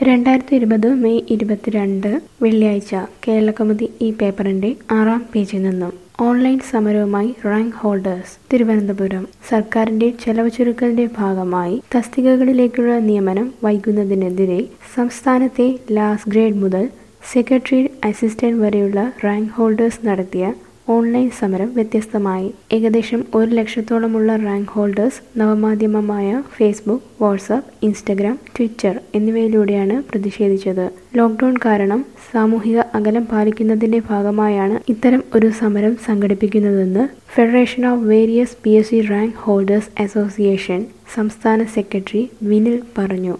രണ്ടായിരത്തി ഇരുപത് മെയ് ഇരുപത്തിരണ്ട് വെള്ളിയാഴ്ച കേരളകൗമുദി ഈ പേപ്പറിന്റെ ആറാം പേജിൽ നിന്നും ഓൺലൈൻ സമരവുമായി റാങ്ക് ഹോൾഡേഴ്സ് തിരുവനന്തപുരം സർക്കാരിന്റെ ചെലവ് ചുരുക്കലിന്റെ ഭാഗമായി തസ്തികകളിലേക്കുള്ള നിയമനം വൈകുന്നതിനെതിരെ സംസ്ഥാനത്തെ ലാസ്റ്റ് ഗ്രേഡ് മുതൽ സെക്രട്ടറി അസിസ്റ്റന്റ് വരെയുള്ള റാങ്ക് ഹോൾഡേഴ്സ് നടത്തിയ ഓൺലൈൻ സമരം വ്യത്യസ്തമായി ഏകദേശം ഒരു ലക്ഷത്തോളമുള്ള റാങ്ക് ഹോൾഡേഴ്സ് നവമാധ്യമമായ ഫേസ്ബുക്ക് വാട്സാപ്പ് ഇൻസ്റ്റഗ്രാം ട്വിറ്റർ എന്നിവയിലൂടെയാണ് പ്രതിഷേധിച്ചത് ലോക്ക്ഡൌൺ കാരണം സാമൂഹിക അകലം പാലിക്കുന്നതിന്റെ ഭാഗമായാണ് ഇത്തരം ഒരു സമരം സംഘടിപ്പിക്കുന്നതെന്ന് federation of various P S C rank holders association സംസ്ഥാന സെക്രട്ടറി വിനിൽ പറഞ്ഞു